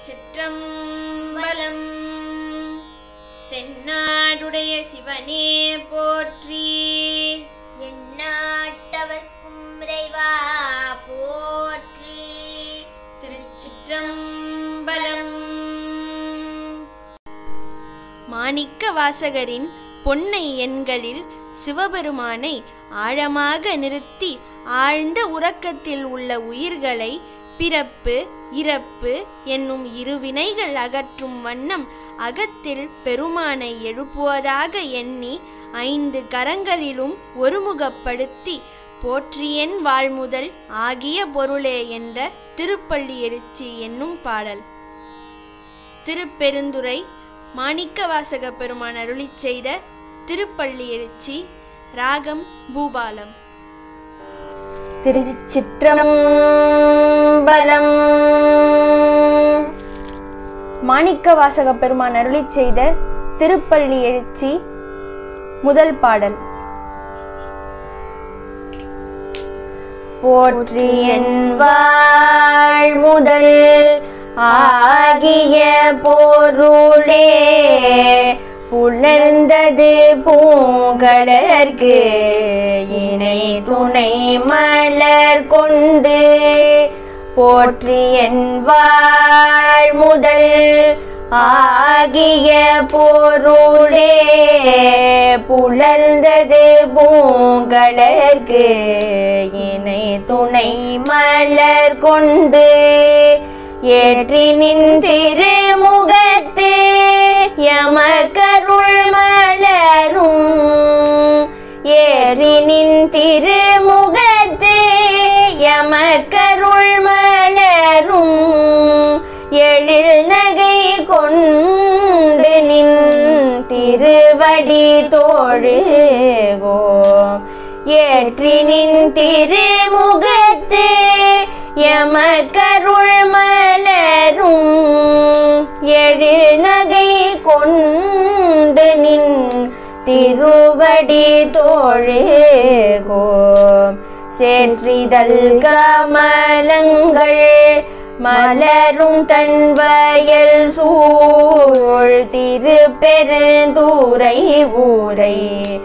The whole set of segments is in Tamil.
திருச்சிற்றம்பலம் தென்னாடுடைய சிவனே போற்றி எந்நாட்டவர்க்கும் இறைவா போற்றி திருச்சிற்றம்பலம் மாணிக்க வாசகரின் பொன்னை எண்களில் சிவபெருமானை ஆழமாக நிறுத்தி ஆழ்ந்த உறக்கத்தில் உள்ள உயிர்களை பிறப்பு இறப்பு என்னும் இருவினைகள் அகற்றும் வண்ணம் அகத்தில் பெருமானை எழுப்புவதாக எண்ணி ஐந்து கரங்களிலும் ஒருமுகப்படுத்தி போற்றியன் வாழ்முதல் ஆகிய பொருளே என்ற திருப்பள்ளி எழுச்சி என்னும் பாடல் திருப்பெருந்துறை மாணிக்கவாசக பெருமான் அருளிச் செய்த திருப்பள்ளி எழுச்சி ராகம் பூபாலம் திருச்சிற்றம்பலம் மாணிக்கவாசக பெருமான் அருளிச் செய்த திருப்பள்ளி எழுச்சி முதல் பாடல் போற்றி என் வாழ் முதல் ஆகிய பொருளே புலர்ந்தது பூங்கடற்கு இணை துணை மலர் கொண்டு போற்றி என் வாழ் முதல் ஆகிய பொருளே புலர்ந்தது பூங்கடற்கு இணை துணை மலர் கொண்டு ஏற்றி நின் திருமுகத்து யமக்கருள் மலரும் ஏற்றி நின் திருமுகத்து யமக்கருள் மலரும் எழில் நகை கொண்டு நின் திருவடி தோழுகோ ஏற்றி நின் திருமுகத்து யமக்கருள் மலரும் எழில் நகை கொண்டு நின் திருவடி தோழுகோ சேற்றிதழ் கமலங்கள் மலரும் தன்வயல் சூழ் திருப்பெருந்தூரை ஊரை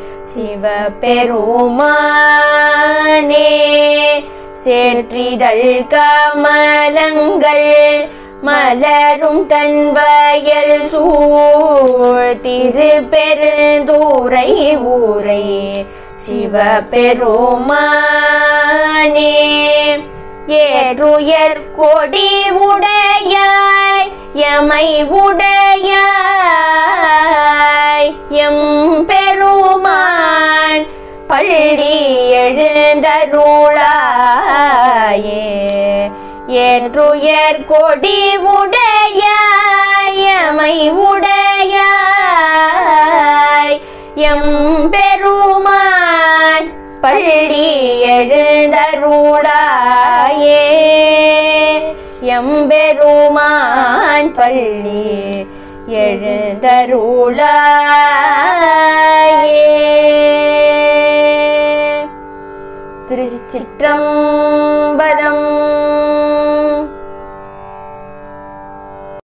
சிவபெருமானே சேற்றிதழ் கமலங்கள் மலரும் தன்வயல் சூழ் திருப்பெருந்தூரை ஊரை சிவபெருமானே ஏற்றுயர் கொடி உடையாய் எமை உடையாய் எம் பெருமான் பள்ளி எழுந்தருளாயே ஏற்றுயர் கொடி உடையாய் எமை உடையாய் எம் பெருமான் பள்ளி எழுந்தருளாயே எம்பெருமான் பள்ளி எழுந்தருளாயே திருச்சிற்றம்பலம்